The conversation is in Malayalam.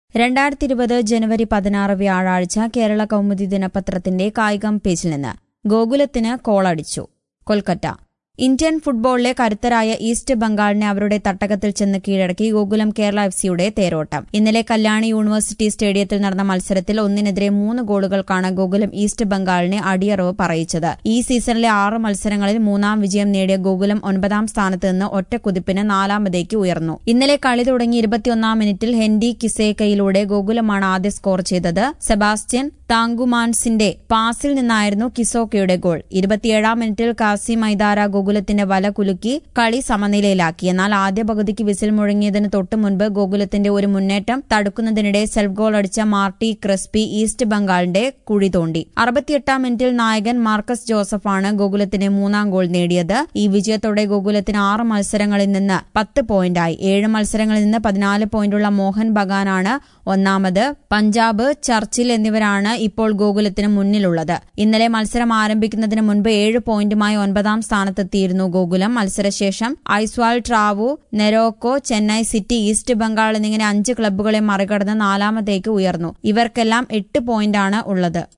രണ്ടായിരത്തി ഇരുപത് ജനുവരി പതിനാറ് വ്യാഴാഴ്ച കേരള കൗമുദി ദിനപത്രത്തിന്റെ കായികം പേജിൽ നിന്ന് ഗോകുലത്തിന് കോളടിച്ചു കൊൽക്കത്ത ഇന്ത്യൻ ഫുട്ബോളിലെ കരുത്തരായ ഈസ്റ്റ് ബംഗാളിനെ അവരുടെ തട്ടകത്തിൽ ചെന്ന് കീഴടക്കി ഗോകുലം കേരള എഫ് സിയുടെ തേരോട്ടം ഇന്നലെ കല്യാണി യൂണിവേഴ്സിറ്റി സ്റ്റേഡിയത്തിൽ നടന്ന മത്സരത്തിൽ ഒന്നിനെതിരെ മൂന്ന് ഗോളുകൾക്കാണ് ഗോകുലം ഈസ്റ്റ് ബംഗാളിനെ അടിയറവ് പറയിച്ചത് ഈ സീസണിലെ ആറ് മത്സരങ്ങളിൽ മൂന്നാം വിജയം നേടിയ ഗോകുലം ഒൻപതാം സ്ഥാനത്ത് നിന്ന് ഒറ്റക്കുതിപ്പിന് നാലാമതേക്ക് ഉയർന്നു ഇന്നലെ കളി തുടങ്ങി ഇരുപത്തിയൊന്നാം മിനിറ്റിൽ ഹെൻഡി കിസേക്കയിലൂടെ ഗോകുലമാണ് ആദ്യ സ്കോർ ചെയ്തത് സെബാസ്റ്റ്യൻ താങ്കുമാൻസിന്റെ പാസിൽ നിന്നായിരുന്നു കിസോക്കയുടെ ഗോൾ ഇരുപത്തിയേഴാം മിനിറ്റിൽ കാസി മൈദാര ഗോകുലത്തിന്റെ വല കുലുക്കി കളി സമനിലയിലാക്കി എന്നാൽ ആദ്യ പകുതിക്ക് വിസിൽ മുഴങ്ങിയതിന് തൊട്ടു മുൻപ് ഗോകുലത്തിന്റെ ഒരു മുന്നേറ്റം തടുക്കുന്നതിനിടെ സെൽഫ് ഗോൾ അടിച്ച മാർട്ടി ക്രിസ്പി ഈസ്റ്റ് ബംഗാളിന്റെ കുഴി തോണ്ടി അറുപത്തിയെട്ടാം മിനിറ്റിൽ നായകൻ മാർക്കസ് ജോസഫാണ് ഗോകുലത്തിന് മൂന്നാം ഗോൾ നേടിയത് ഈ വിജയത്തോടെ ഗോകുലത്തിന് ആറ് മത്സരങ്ങളിൽ നിന്ന് പത്ത് പോയിന്റായി ഏഴ് മത്സരങ്ങളിൽ നിന്ന് പതിനാല് പോയിന്റുള്ള മോഹൻ ബഗാനാണ് ഒന്നാമത് പഞ്ചാബ് ചർച്ചിൽ എന്നിവരാണ് ഇപ്പോൾ ഗോകുലത്തിന് മുന്നിലുള്ളത് ഇന്നലെ മത്സരം ആരംഭിക്കുന്നതിന് മുൻപ് ഏഴ് പോയിന്റുമായി ഒൻപതാം സ്ഥാനത്തെത്തിയിരുന്നു ഗോകുലം മത്സരശേഷം ഐസ്വാൾ ട്രാവു നെരോക്കോ ചെന്നൈ സിറ്റി ഈസ്റ്റ് ബംഗാൾ എന്നിങ്ങനെ അഞ്ച് ക്ലബ്ബുകളെ മറികടന്ന് നാലാമതേക്ക് ഉയർന്നു ഇവർക്കെല്ലാം എട്ട് പോയിന്റാണ് ഉള്ളത്